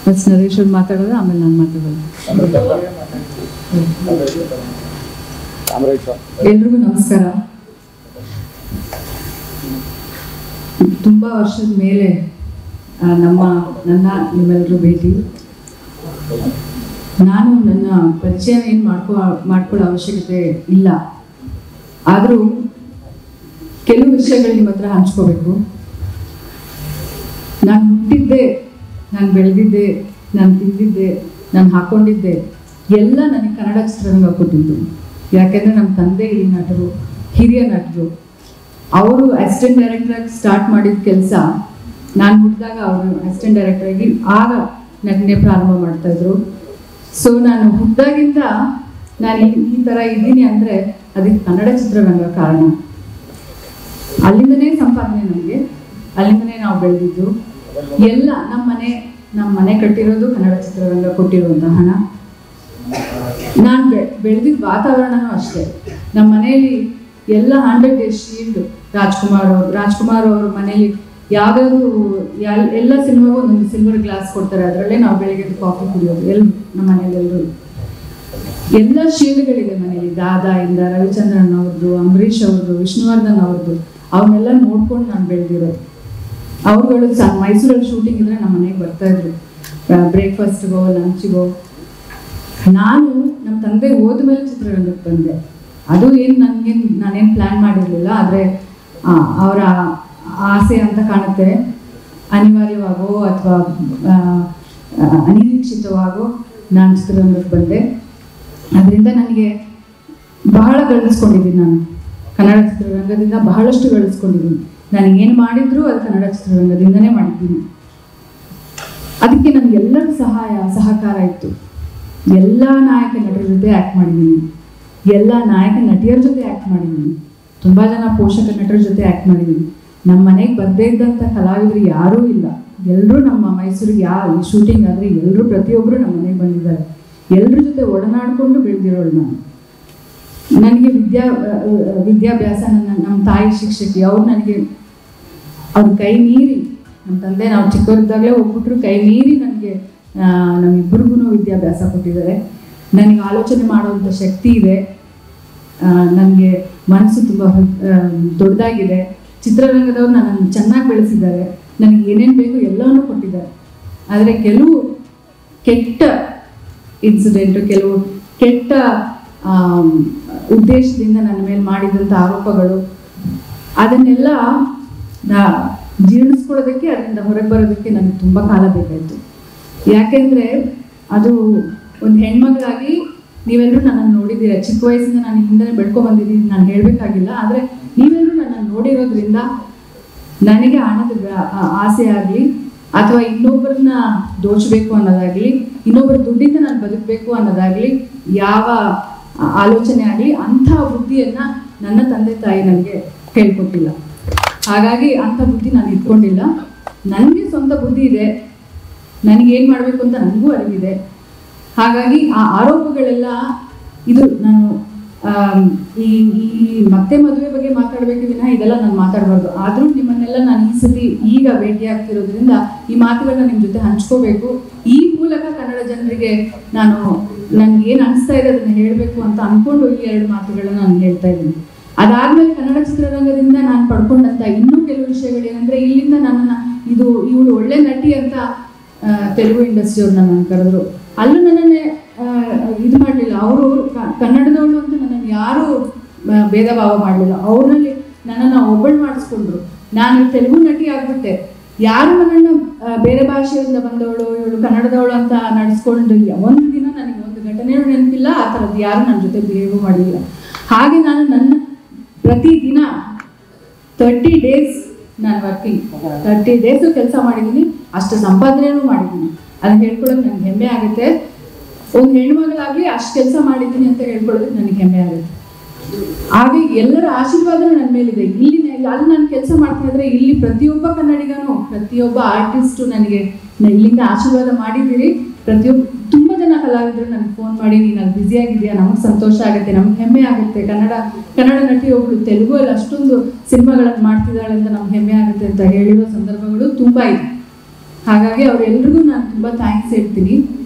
first Naresh ಅವ್ರು ಮಾತಾಡೋದು ಆಮೇಲೆ ನಾನು ಮಾತಾಡೋದು ಎಲ್ರಿಗೂ ನಮಸ್ಕಾರ ತುಂಬ ವರ್ಷದ ಮೇಲೆ ಆ, ನಮ್ಮ ನನ್ನ ನಿಮ್ಮೆಲ್ಲರೂ ಭೇಟಿ ನಾನು ನನ್ನ ಪರಿಚಯ ಏನು ಮಾಡ್ಕೊ ಮಾಡ್ಕೊಳ್ಳೋ ಅವಶ್ಯಕತೆ ಇಲ್ಲ ಆದರೂ ಕೆಲವು ವಿಷಯಗಳು ನಿಮ್ಮ ಹತ್ರ ಹಂಚ್ಕೋಬೇಕು ನಾನು ಹುಟ್ಟಿದ್ದೆ ನಾನು ಬೆಳೆದಿದ್ದೆ ನಾನು ತಿಂದಿದ್ದೆ ನಾನು ಹಾಕೊಂಡಿದ್ದೆ ಎಲ್ಲ ನನಗೆ ಕನ್ನಡ ಚಿತ್ರರಂಗ ಕೊಟ್ಟಿದ್ದು ಯಾಕೆಂದರೆ ನಮ್ಮ ತಂದೆ ಹಿರಿಯ ನಟರು ಹಿರಿಯ ನಟರು ಅವರು ಅಸಿಸ್ಟೆಂಟ್ ಡೈರೆಕ್ಟರ್ ಸ್ಟಾರ್ಟ್ ಮಾಡಿದ ಕೆಲಸ ನಾನು ಹುಟ್ಟಿದಾಗ ಅವರು ಅಸಿಸ್ಟೆಂಟ್ ಡೈರೆಕ್ಟರ್ ಆಗಿ ಆಗ ನಟನೆ ಪ್ರಾರಂಭ ಮಾಡ್ತಾ ಇದ್ರು ಸೊ ನಾನು ಹುಟ್ಟಿದಾಗಿಂದ ನಾನು ಈ- ಈ ಥರ ಇದ್ದೀನಿ ಅಂದರೆ ಅದಕ್ಕೆ ಕನ್ನಡ ಚಿತ್ರರಂಗ ಕಾರಣ ಅಲ್ಲಿಂದನೇ ಸಂಪಾದನೆ ನಮಗೆ ಅಲ್ಲಿಂದನೇ ನಾವು ಬೆಳೆದಿದ್ದು ಎಲ್ಲ ನಮ್ಮ ಮನೆ ನಮ್ಮ ಮನೆ ಕಟ್ಟಿರೋದು ಕನ್ನಡ ಚಿತ್ರರಂಗ ಕೊಟ್ಟಿರುವಂಥ ಹಣ ನಾನು ಬೆ ಬೆಳೆದಿದ್ದ ವಾತಾವರಣನೂ ಅಷ್ಟೇ ನಮ್ಮ ಮನೆಯಲ್ಲಿ ಎಲ್ಲ ಹಂಡ್ರೆಡ್ ಡೇಸ್ ಶೀಲ್ಡ್ ರಾಜ್ಕುಮಾರ್ ಅವರು ರಾಜ್ಕುಮಾರ್ ಅವ್ರ ಮನೆಯಲ್ಲಿ ಯಾವ್ದಾದ್ರು ಎಲ್- ಎಲ್ಲ ಸಿನಿಮಾಗೂ ಒಂದೊಂದು ಸಿಲ್ವರ್ ಗ್ಲಾಸ್ ಕೊಡ್ತಾರೆ ಅದರಲ್ಲೇ ನಾವು ಬೆಳಿಗ್ಗೆ ಎದ್ದು ಕಾಫಿ ಕುಡಿಯೋದು ಎಲ್ ನಮ್ಮ ಮನೇಲಿ ಎಲ್ಲರೂ ಎಲ್ಲ ಶೀಲ್ಡ್ಗಳಿದೆ ಮನೆಯಲ್ಲಿ ದಾದಾಯಿಂದ ರವಿಚಂದ್ರನ್ ಅವ್ರದ್ದು ಅಂಬರೀಷ್ ಅವ್ರದ್ದು ವಿಷ್ಣುವರ್ಧನ್ ಅವ್ರದ್ದು ಅವನ್ನೆಲ್ಲ ನೋಡ್ಕೊಂಡು ನಾನು ಬೆಳೆದಿರೋದು ಅವ್ರುಗಳು ಸ ಮೈಸೂರಲ್ಲಿ ಶೂಟಿಂಗ್ ಇದ್ರೆ ನಮ್ಮ ಮನೆಗೆ ಬರ್ತಾ ಇದ್ರು ಬ್ರೇಕ್ಫಾಸ್ಟ್ಗೋ ಲಂಚ್ಗೋ ನಾನು ನಮ್ಮ ತಂದೆ ಹೋದ್ಮೇಲೆ ಚಿತ್ರರಂಗಕ್ಕೆ ಬಂದೆ ಅದು ಏನು ನನಗೇನು ನಾನೇನು ಪ್ಲ್ಯಾನ್ ಮಾಡಿರಲಿಲ್ಲ ಆದರೆ ಅವರ ಆಸೆ ಅಂತ ಕಾಣುತ್ತೆ ಅನಿವಾರ್ಯವಾಗೋ ಅಥವಾ ಅನಿರೀಕ್ಷಿತವಾಗೋ ನಾನು ಚಿತ್ರರಂಗಕ್ಕೆ ಬಂದೆ ಅದರಿಂದ ನನಗೆ ಬಹಳ ಗಳಿಸ್ಕೊಂಡಿದ್ದೀನಿ ನಾನು ಕನ್ನಡ ಚಿತ್ರರಂಗದಿಂದ ಬಹಳಷ್ಟು ಗಳಿಸ್ಕೊಂಡಿದ್ದೀನಿ ನಾನು ಏನು ಮಾಡಿದ್ರು ಅದು ಕನ್ನಡ ಚಿತ್ರರಂಗದಿಂದನೇ ಮಾಡಿದ್ದೀನಿ ಅದಕ್ಕೆ ನನಗೆ ಎಲ್ಲರ ಸಹಾಯ ಸಹಕಾರ ಇತ್ತು ಎಲ್ಲ ನಾಯಕ ನಟರ ಜೊತೆ ಆ್ಯಕ್ಟ್ ಮಾಡಿದ್ದೀನಿ ಎಲ್ಲ ನಾಯಕ ನಟಿಯರ ಜೊತೆ ಆ್ಯಕ್ಟ್ ಮಾಡಿದ್ದೀನಿ ತುಂಬ ಜನ ಪೋಷಕ ನಟರ ಜೊತೆ ಆ್ಯಕ್ಟ್ ಮಾಡಿದ್ದೀನಿ ನಮ್ಮ ಮನೆಗೆ ಬರದೇ ಇದ್ದಂಥ ಕಲಾವಿದರು ಯಾರೂ ಇಲ್ಲ ಎಲ್ಲರೂ ನಮ್ಮ ಮೈಸೂರಿಗೆ ಯಾವ ಶೂಟಿಂಗ್ ಆದರೆ ಎಲ್ಲರೂ ಪ್ರತಿಯೊಬ್ಬರು ನಮ್ಮ ಮನೆಗೆ ಬಂದಿದ್ದಾರೆ ಎಲ್ಲರ ಜೊತೆ ಒಡನಾಡಿಕೊಂಡು ಬೆಳೆದಿರೋಳು ನಾನು ನನಗೆ ವಿದ್ಯಾ ಅಹ್, ವಿದ್ಯಾಭ್ಯಾಸ ನನ್ನ ನಮ್ಮ ತಾಯಿ ಶಿಕ್ಷಕಿ ಅವ್ರು ನನಗೆ ಅವ್ರ ಕೈ ಮೀರಿ ನಮ್ಮ ತಂದೆ ನಾವು ಚಿಕ್ಕವರಿದ್ದಾಗಲೇ ಹೋಗ್ಬಿಟ್ರು ಕೈ ಮೀರಿ ನನಗೆ ನಮ್ಮಿಬ್ಬರಿಗೂ ವಿದ್ಯಾಭ್ಯಾಸ ಕೊಟ್ಟಿದ್ದಾರೆ ನನಗೆ ಆಲೋಚನೆ ಮಾಡುವಂಥ ಶಕ್ತಿ ಇದೆ ನನಗೆ ಮನಸ್ಸು ತುಂಬ ದೊಡ್ಡದಾಗಿದೆ ಚಿತ್ರರಂಗದವ್ರು ನನ್ನನ್ನು ಚೆನ್ನಾಗಿ ಬೆಳೆಸಿದ್ದಾರೆ ನನಗೆ ಏನೇನು ಬೇಕು ಎಲ್ಲವನ್ನೂ ಕೊಟ್ಟಿದ್ದಾರೆ ಆದರೆ ಕೆಲವು ಕೆಟ್ಟ ಇನ್ಸಿಡೆಂಟು ಕೆಲವು ಕೆಟ್ಟ ಆಮ್, ಉದ್ದೇಶದಿಂದ ನನ್ನ ಮೇಲೆ ಮಾಡಿದಂಥ ಆರೋಪಗಳು ಅದನ್ನೆಲ್ಲ ನಾ ಜೀರ್ಣಿಸ್ಕೊಳ್ಳೋದಕ್ಕೆ ಅದರಿಂದ ಹೊರಗೆ ಬರೋದಕ್ಕೆ ನನಗೆ ತುಂಬ ಕಾಲ ಬೇಕಾಯಿತು ಯಾಕೆಂದರೆ ಅದು ಒಂದು ಹೆಣ್ಮಗಳಾಗಿ ನೀವೆಲ್ಲರೂ ನನ್ನನ್ನು ನೋಡಿದ್ದೀರ ಚಿಕ್ಕ ವಯಸ್ಸಿಂದ ನಾನು ಹಿಂದೆ ಬೆಳ್ಕೊ ಬಂದಿದ್ದೀನಿ ನಾನು ಹೇಳಬೇಕಾಗಿಲ್ಲ ಆದರೆ ನೀವೆಲ್ಲರೂ ನನ್ನನ್ನು ನೋಡಿರೋದ್ರಿಂದ ನನಗೆ ಹಣದ ವ್ಯ- ಆ- ಆಸೆ ಆಗಲಿ ಅಥವಾ ಇನ್ನೊಬ್ಬರನ್ನ ದೋಚಬೇಕು ಅನ್ನೋದಾಗಲಿ ಇನ್ನೊಬ್ಬರ ದುಡ್ಡಿಂದ ನಾನು ಬದುಕಬೇಕು ಅನ್ನೋದಾಗಲಿ ಯಾವ ಆ- ಆಲೋಚನೆ ಆಗಲಿ ಅಂಥ ಬುದ್ಧಿಯನ್ನು ನನ್ನ ತಂದೆ ತಾಯಿ ನನಗೆ ಹೇಳ್ಕೊಟ್ಟಿಲ್ಲ ಹಾಗಾಗಿ ಅಂಥ ಬುದ್ಧಿ ನಾನು ಇಟ್ಕೊಂಡಿಲ್ಲ ನನಗೆ ಸ್ವಂತ ಬುದ್ಧಿ ಇದೆ ನನಗೆ ಏನು ಮಾಡಬೇಕು ಅಂತ ನನಗೂ ಅರಿವಿದೆ ಹಾಗಾಗಿ ಆ ಆರೋಪಗಳೆಲ್ಲ ಇದು ನಾನು ಆಮ್, ಈ ಈ ಮತ್ತೆ ಮದುವೆ ಬಗ್ಗೆ ಮಾತಾಡಬೇಕು ವಿನಃ ಇದೆಲ್ಲ ನಾನು ಮಾತಾಡಬಾರ್ದು ಆದರೂ ನಿಮ್ಮನ್ನೆಲ್ಲ ನಾನು ಈ ಸತಿ ಈಗ ಭೇಟಿ ಆಗ್ತಿರೋದ್ರಿಂದ ಈ ಮಾತುಗಳನ್ನ ನಿಮ್ಮ ಜೊತೆ ಹಂಚ್ಕೋಬೇಕು ಈ ಮೂಲಕ ಕನ್ನಡ ಜನರಿಗೆ ನಾನು ನನ್ಗೆ ಏನು ಅನಿಸ್ತಾ ಇದೆ ಅದನ್ನ ಹೇಳಬೇಕು ಅಂತ ಅನ್ಕೊಂಡು ಈ ಎರಡು ಮಾತುಗಳನ್ನ ನಾನು ಹೇಳ್ತಾ ಇದ್ದೀನಿ ಅದಾದ್ಮೇಲೆ ಕನ್ನಡ ಚಿತ್ರರಂಗದಿಂದ ನಾನು ಪಡ್ಕೊಂಡಂತ ಇನ್ನೂ ಕೆಲವು ವಿಷಯಗಳೇನೆಂದ್ರೆ ಇಲ್ಲಿಂದ ನನ್ನನ್ನ ಇದು ಇವಳು ಒಳ್ಳೆ ನಟಿ ಅಂತ ಆ, ತೆಲುಗು ಇಂಡಸ್ಟ್ರಿ ಅವ್ರು ನನ್ನನ್ನು ಕರೆದ್ರು ಅಲ್ಲೂ ನನ್ನನ್ನೇ ಆ, ಇದು ಮಾಡಲಿಲ್ಲ ಅವರು ಕನ್ನಡದವಳು ಅಂತ ನನ್ನನ್ನು ಯಾರು ಭೇದ ಭಾವ ಮಾಡಲಿಲ್ಲ ಅವ್ರಲ್ಲಿ ನನ್ನನ್ನು ಒಬ್ಬಳು ಮಾಡಿಸ್ಕೊಂಡ್ರು ನಾನು ತೆಲುಗು ನಟಿ ಆಗ್ಬಿಟ್ಟೆ ಯಾರು ನನ್ನನ್ನು ಆ, ಬೇರೆ ಭಾಷೆಯಿಂದ ಬಂದವಳು ಇವಳು ಕನ್ನಡದವಳು ಅಂತ ನಡೆಸ್ಕೊಂಡು ಒಂದು ದಿನ ನನಗೆ ಒಂದು ಘಟನೆಯೂ ನೆನಪಿಲ್ಲ ಆ ಥರದ್ದು ಯಾರು ನನ್ನ ಜೊತೆ ಬಿಹೇವ್ ಮಾಡಲಿಲ್ಲ ಹಾಗೆ ನಾನು ನನ್ನ ಪ್ರತಿದಿನ ತರ್ಟಿ ಡೇಸ್ ನಾನು ವರ್ಕಿಂಗ್ ತರ್ಟಿ ಡೇಸು ಕೆಲಸ ಮಾಡಿದ್ದೀನಿ ಅಷ್ಟು ಸಂಪಾದನೆಯೂ ಮಾಡಿದ್ದೀನಿ ಅದನ್ನ ಹೇಳ್ಕೊಳ್ಳೋಕೆ ನನಗೆ ಹೆಮ್ಮೆ ಆಗುತ್ತೆ ಒಂದು ಹೆಣ್ಮಗಳಾಗಲಿ ಅಷ್ಟು ಕೆಲಸ ಮಾಡಿದ್ದೀನಿ ಅಂತ ಹೇಳ್ಕೊಳ್ಳೋದಕ್ಕೆ ನನಗೆ ಹೆಮ್ಮೆ ಆಗುತ್ತೆ ಹಾಗೆ ಎಲ್ಲರ ಆಶೀರ್ವಾದ ನನ್ನ ಮೇಲಿದೆ ಇಲ್ಲಿ ನ- ಅಲ್ಲಿ ನಾನು ಕೆಲಸ ಮಾಡ್ತಾ ಇದ್ರೆ ಇಲ್ಲಿ ಪ್ರತಿಯೊಬ್ಬ ಕನ್ನಡಿಗನು ಪ್ರತಿಯೊಬ್ಬ ಆರ್ಟಿಸ್ಟು ನನಗೆ ನ- ಇಲ್ಲಿಂದ ಆಶೀರ್ವಾದ ಮಾಡಿದ್ದೀರಿ ಪ್ರತಿಯೊಬ್ಬ ತುಂಬ ಜನ ಕಲಾವಿದರು ನನಗೆ ಫೋನ್ ಮಾಡಿ ನೀನು ಅಲ್ಲಿ ಬ್ಯುಸಿ ಆಗಿದೆಯಾ ನಮಗೆ ಸಂತೋಷ ಆಗುತ್ತೆ ನಮ್ಗೆ ಹೆಮ್ಮೆ ಆಗುತ್ತೆ ಕನ್ನಡ ಕನ್ನಡ ನಟಿ ಒಬ್ಳು ತೆಲುಗು ಅಲ್ಲಿ ಅಷ್ಟೊಂದು ಸಿನಿಮಾಗಳನ್ನು ಮಾಡ್ತಿದ್ದಾಳೆ ಅಂತ ನಮ್ಗೆ ಹೆಮ್ಮೆ ಆಗುತ್ತೆ ಅಂತ ಹೇಳಿರೋ ಸಂದರ್ಭಗಳು ತುಂಬ ಇದೆ ಹಾಗಾಗಿ ಅವರೆಲ್ರಿಗೂ ನಾನು ತುಂಬ ಥ್ಯಾಂಕ್ಸ್ ಹೇಳ್ತೀನಿ